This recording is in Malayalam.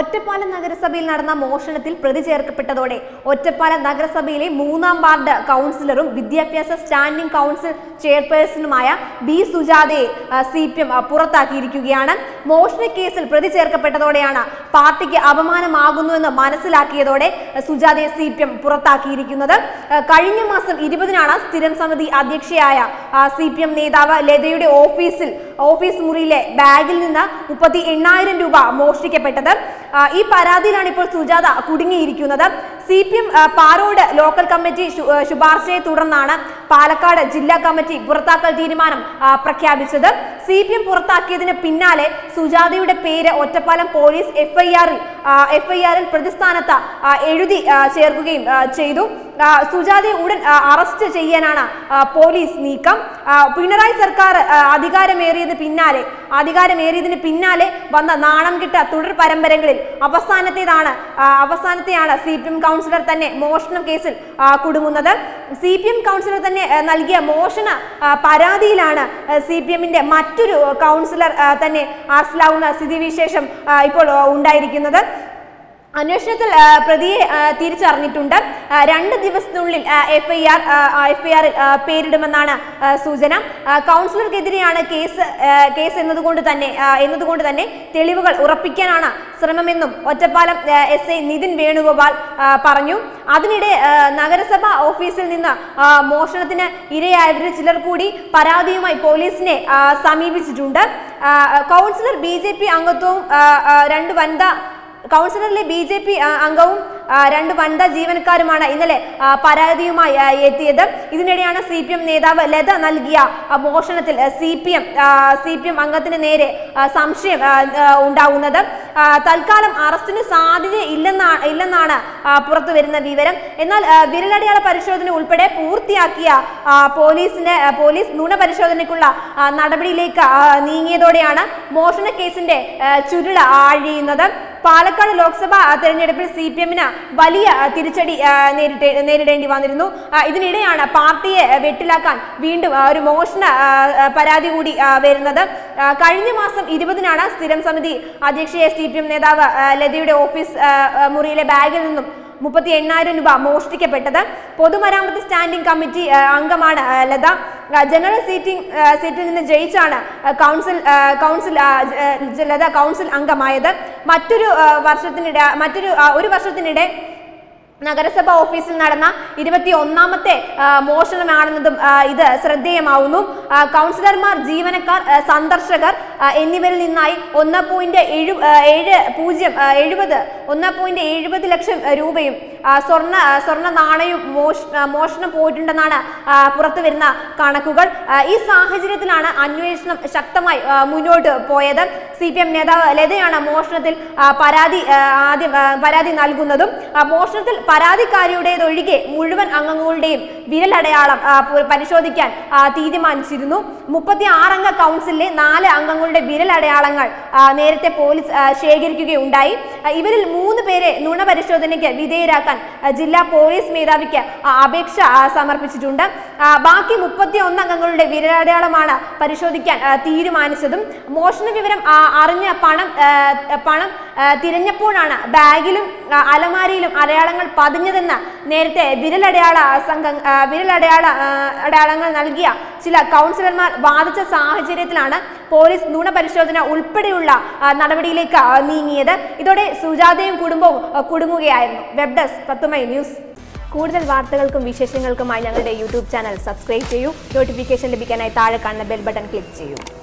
ഒറ്റപ്പാലം നഗരസഭയിൽ നടന്ന മോഷണത്തിൽ പ്രതി ചേർക്കപ്പെട്ടതോടെ ഒറ്റപ്പാലം നഗരസഭയിലെ മൂന്നാം വാർഡ് കൗൺസിലറും വിദ്യാഭ്യാസ സ്റ്റാൻഡിംഗ് കൗൺസിൽ ചെയർപേഴ്സണുമായ ബി സുജാതയെ സി പി എം പുറത്താക്കിയിരിക്കുകയാണ് മോഷണ കേസിൽ പ്രതി ചേർക്കപ്പെട്ടതോടെയാണ് പാർട്ടിക്ക് അപമാനമാകുന്നുവെന്ന് മനസ്സിലാക്കിയതോടെ സുജാതയെ സി പി എം പുറത്താക്കിയിരിക്കുന്നത് ആ, കഴിഞ്ഞ മാസം ഇരുപതിനാണ് സ്ഥിരം സമിതി അധ്യക്ഷയായ സി പി എം നേതാവ് ലതയുടെ ഓഫീസിൽ ഓഫീസ് മുറിയിലെ ബാഗിൽ നിന്ന് മുപ്പത്തി എണ്ണായിരം രൂപ മോഷ്ടിക്കപ്പെട്ടത് ആ, ഈ പരാതിയിലാണ് ഇപ്പോൾ സുജാത കുടുങ്ങിയിരിക്കുന്നത് C P M Parode local committee ശു- ആ, ശുപാർശയെ തുടർന്നാണ് പാലക്കാട് ജില്ലാ കമ്മിറ്റി പുറത്താക്കൽ തീരുമാനം ആ, പ്രഖ്യാപിച്ചത് സി പി എം പുറത്താക്കിയതിന് പിന്നാലെ സുജാതയുടെ പേര് ഒറ്റപ്പാലം പോലീസ് എഫ്ഐആറിൽ എഫ്ഐആറിൽ പ്രതിസ്ഥാനത്ത് ആ, എഴുതി ആ, ചേർക്കുകയും ആ, ചെയ്തു ആ, സുജാതയെ ഉടൻ ആ, അറസ്റ്റ് ചെയ്യാനാണ് ആ, പോലീസ് നീക്കം ആ, പിണറായി സർക്കാർ ആ, അധികാരമേറിയതിന് പിന്നാലെ അധികാരമേറിയതിന് പിന്നാലെ വന്ന നാണം കിട്ട തുടർ പരമ്പരകളിൽ അവസാനത്തേതാണ് ആ, അവസാനത്തെയാണ് സി പി എം കൗൺസിലർ തന്നെ മോഷണം കേസിൽ ആ, കുടുങ്ങുന്നത് സി പി എം കൗൺസിലർ തന്നെ ആ, നൽകിയ മോഷണ ആ, പരാതിയിലാണ് സി പി എമ്മിന്റെ മറ്റൊരു കൗൺസിലർ ആ, തന്നെ അറസ്റ്റിലാവുന്ന സ്ഥിതിവിശേഷം ആ, ഇപ്പോൾ ആ, ഉണ്ടായിരിക്കുന്നത് അന്വേഷണത്തിൽ ആ, പ്രതിയെ ആ, തിരിച്ചറിഞ്ഞിട്ടുണ്ട് ആ, രണ്ട് ദിവസത്തിനുള്ളിൽ F I R F I ആറിൽ പേരിടുമെന്നാണ് ആ, സൂചന ആ, കൗൺസിലർക്കെതിരെയാണ് കേസ് ആ, കേസ് എന്നതുകൊണ്ട് തന്നെ ആ, എന്നതുകൊണ്ട് തന്നെ തെളിവുകൾ ഉറപ്പിക്കാനാണ് ശ്രമമെന്നും ഒറ്റപ്പാലം എസ് ഐ നിതിൻ വേണുഗോപാൽ ആ, പറഞ്ഞു അതിനിടെ ആ, നഗരസഭ ഓഫീസിൽ നിന്ന് ആ, മോഷണത്തിന് ഇരയായവരിൽ ചിലർ കൂടി പരാതിയുമായി പോലീസിനെ ആ, സമീപിച്ചിട്ടുണ്ട് ആ, കൗൺസിലർ ബി ജെ പി അംഗത്വവും ആ, ആ, രണ്ട് വനിതാ കൗൺസിലറിലെ ബി ജെ പി അംഗവും ആ, രണ്ട് വനിതാ ജീവനക്കാരുമാണ് ഇന്നലെ ആ, പരാതിയുമായി ആ, എത്തിയത് ഇതിനിടെയാണ് സി പി എം നേതാവ് ലത നൽകിയ ആ, മോഷണത്തിൽ C P M C P M അംഗത്തിന് നേരെ ആ, സംശയം ആ, ആ, ഉണ്ടാകുന്നത് ആ, തൽക്കാലം അറസ്റ്റിന് സാധ്യത ഇല്ലെന്നാണ് ഇല്ലെന്നാണ് ആ, പുറത്തു വരുന്ന വിവരം എന്നാൽ ആ, വിരലടയാള പരിശോധന ഉൾപ്പെടെ പൂർത്തിയാക്കിയ ആ, പോലീസിന്റെ ആ, പോലീസ് നുണ പരിശോധനയ്ക്കുള്ള ആ, നടപടിയിലേക്ക് ആ, നീങ്ങിയതോടെയാണ് മോഷണ കേസിന്റെ ആ, ചുരുള ആഴിയുന്നത് പാലക്കാട് ലോക്സഭാ ആ, തെരഞ്ഞെടുപ്പിൽ സി പി എമ്മിന് വലിയ ആ, തിരിച്ചടി ആ, നേരിട്ടേ നേരിടേണ്ടി വന്നിരുന്നു ആ, ഇതിനിടെയാണ് പാർട്ടിയെ ആ, വെട്ടിലാക്കാൻ വീണ്ടും ആ, ഒരു മോഷണ ആ, ആ, പരാതി കൂടി ആ, വരുന്നത് ആ, കഴിഞ്ഞ മാസം ഇരുപതിനാണ് സ്ഥിരം സമിതി അധ്യക്ഷയെ സി പി എം നേതാവ് ആ, ലതയുടെ ഓഫീസ് ആ, ആ, മുറിയിലെ ബാഗിൽ നിന്നും മുപ്പത്തി എണ്ണായിരം രൂപ മോഷ്ടിക്കപ്പെട്ടത് പൊതുമരാമത്ത് സ്റ്റാൻഡിംഗ് കമ്മിറ്റി ആ, അംഗമാണ് ആ, ലത ആ, ജനറൽ സീറ്റിംഗ് ആ, സീറ്റിൽ നിന്ന് ജയിച്ചാണ് ആ, കൗൺസിൽ ആ, കൗൺസിൽ ആ, ജ- ആ, ലത കൗൺസിൽ അംഗമായത് മറ്റൊരു ആ, വർഷത്തിനിടെ മറ്റൊരു ആ, ഒരു വർഷത്തിനിടെ നഗരസഭ ഓഫീസിൽ നടന്ന ഇരുപത്തി ഒന്നാമത്തെ ആ, മോഷണമാണെന്നതും ആ, ഇത് ശ്രദ്ധേയമാവുന്നു ആ, കൗൺസിലർമാർ ജീവനക്കാർ ആ, സന്ദർശകർ ആ, എന്നിവരിൽ നിന്നായി ഒന്ന് പോയിന്റ് ഏഴു ആ, ഏഴ് പൂജ്യം ആ, എഴുപത് ഒന്ന് പോയിന്റ് എഴുപത് ലക്ഷം രൂപയും ആ, സ്വർണ്ണ ആ, സ്വർണ്ണ നാണയവും മോഷ ആ, മോഷണം പോയിട്ടുണ്ടെന്നാണ് ആ, പുറത്തു വരുന്ന കണക്കുകൾ ആ, ഈ സാഹചര്യത്തിലാണ് അന്വേഷണം ശക്തമായി ആ, മുന്നോട്ട് പോയത് സി പി എം നേതാവ് ലതയാണ് മോഷണത്തിൽ ആ, പരാതി ആ, ആദ്യം ആ, പരാതി നൽകുന്നതും ആ, മോഷണത്തിൽ പരാതിക്കാരിയുടേതൊഴികെ മുഴുവൻ അംഗങ്ങളുടെയും വിരലടയാളം ആ, പു- പരിശോധിക്കാൻ ആ, തീരുമാനിച്ചിരുന്നു മുപ്പത്തി ആറംഗ കൗൺസിലിലെ നാല് അംഗങ്ങളുടെ വിരലടയാളങ്ങൾ ആ, നേരത്തെ പോലീസ് ആ, ശേഖരിക്കുകയുണ്ടായി ആ, ഇവരിൽ മൂന്ന് പേരെ നുണ പരിശോധനയ്ക്ക് വിധേയരാക്കാൻ ആ, ജില്ലാ പോലീസ് മേധാവിക്ക് ആ, അപേക്ഷ ആ, സമർപ്പിച്ചിട്ടുണ്ട് ആ, ബാക്കി മുപ്പത്തി ഒന്ന് അംഗങ്ങളുടെ വിരലടയാളമാണ് പരിശോധിക്കാൻ ആ, തീരുമാനിച്ചതും മോഷണ വിവരം ആ, അറിഞ്ഞ പണം ആ, പണം ആ, തിരഞ്ഞപ്പോഴാണ് ബാഗിലും ആ, അലമാരിയിലും അടയാളങ്ങൾ പതിഞ്ഞതെന്ന് നേരത്തെ വിരലടയാള സംഘം ആ, വിരലടയാള ആ, അടയാളങ്ങൾ നൽകിയ ചില കൗൺസിലർമാർ വാദിച്ച സാഹചര്യത്തിലാണ് പോലീസ് നുണ പരിശോധന ഉൾപ്പെടെയുള്ള ആ, നടപടിയിലേക്ക് ആ, നീങ്ങിയത് ഇതോടെ സുജാതയും കുടുംബവും ആ, കുടുങ്ങുകയായിരുന്നു വെബ് ഡെസ്ക് പത്തുമൈ ന്യൂസ് കൂടുതൽ വാർത്തകൾക്കും വിശേഷങ്ങൾക്കുമായി ഞങ്ങളുടെ യൂട്യൂബ് ചാനൽ സബ്സ്ക്രൈബ് ചെയ്യൂ നോട്ടിഫിക്കേഷൻ ലഭിക്കാനായി താഴെ കാണുന്ന ബെൽ ബട്ടൺ ക്ലിക്ക് ചെയ്യൂ